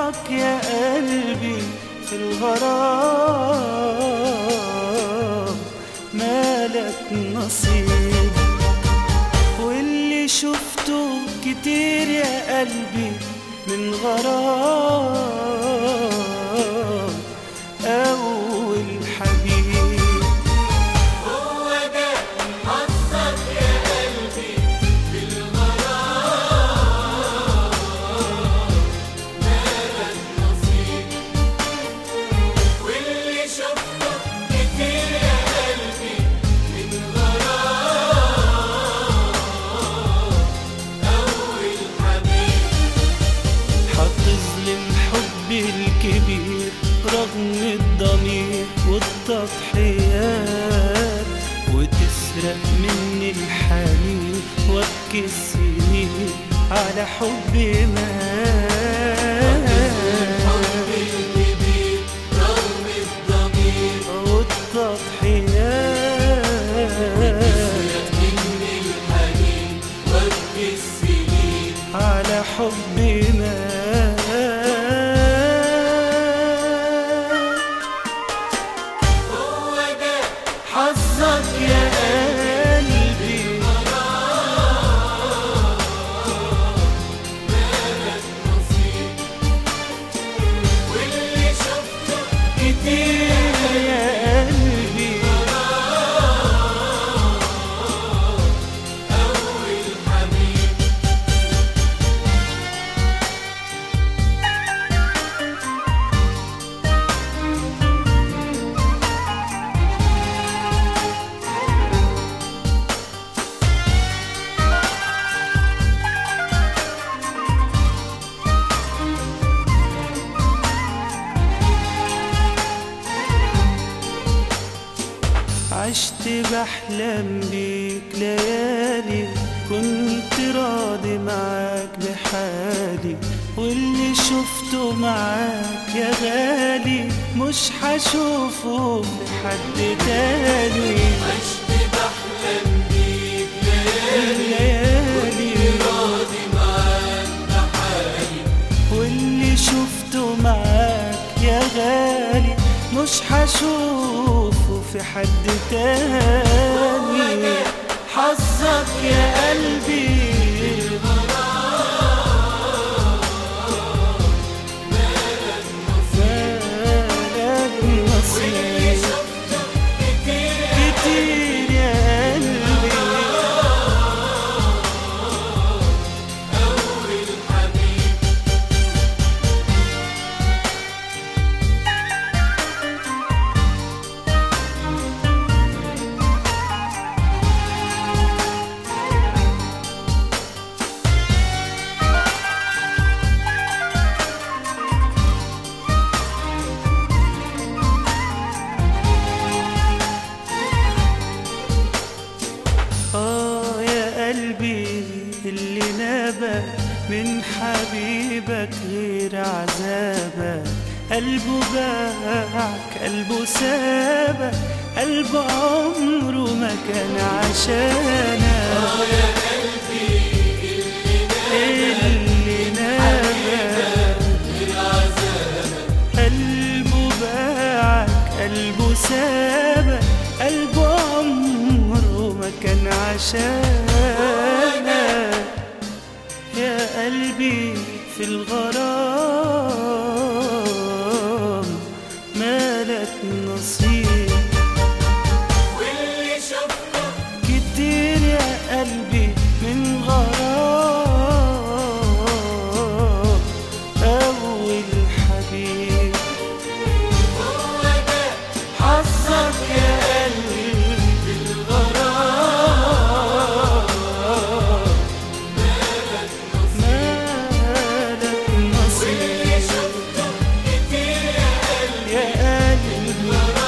حظك يا قلبي في الغرام مالك نصيب واللي شفته كتير يا قلبي من غرام أول حبيب هو ده حظك يا قلبي بالغرام مالك نصيب واللي شفته كتير يا قلبي من غرام أول حبيب هتظلم حبي الكبير رغم الضمير والتضحيات وتسرق مني الحنين وابكي السنين على حبي مات حبي الكبير رغم الضمير والتضحيات مني الحنين وابكي السنين على حبي مات هو ده حظك يا قلبي نصيب واللي شفته كتير يا قلبي أول حبيب عشت بحلم بيك ليالي كنت راضي معاك بحالي واللي شفته معاك يا غالي مش هشوفه لحد تاني عشت بحلم بيك ليالي ليالي راضي معاك بحالي واللي شفته معاك يا غالي مش هشوفه في حد تاني حظك يا قلبي مالك نصيب كتير يا قلبي أول حبيب آه يا قلبي اللي نابك من حبيبك غير عذابك قلبه باعك قلبه سابك قلبه عمره ما كان عشانك يا قلبي اللي نابك من عذابك قلبه باعك قلبه سابك قلبه عمره ما كان عشانك يا قلبي في الغرام مالك نصيب واللي شفته كتير يا قلبي من غرام أول حبيب هو ده حظك يا قلبي مالك نصيب واللي شفته كتير يا قلبي يا قلبي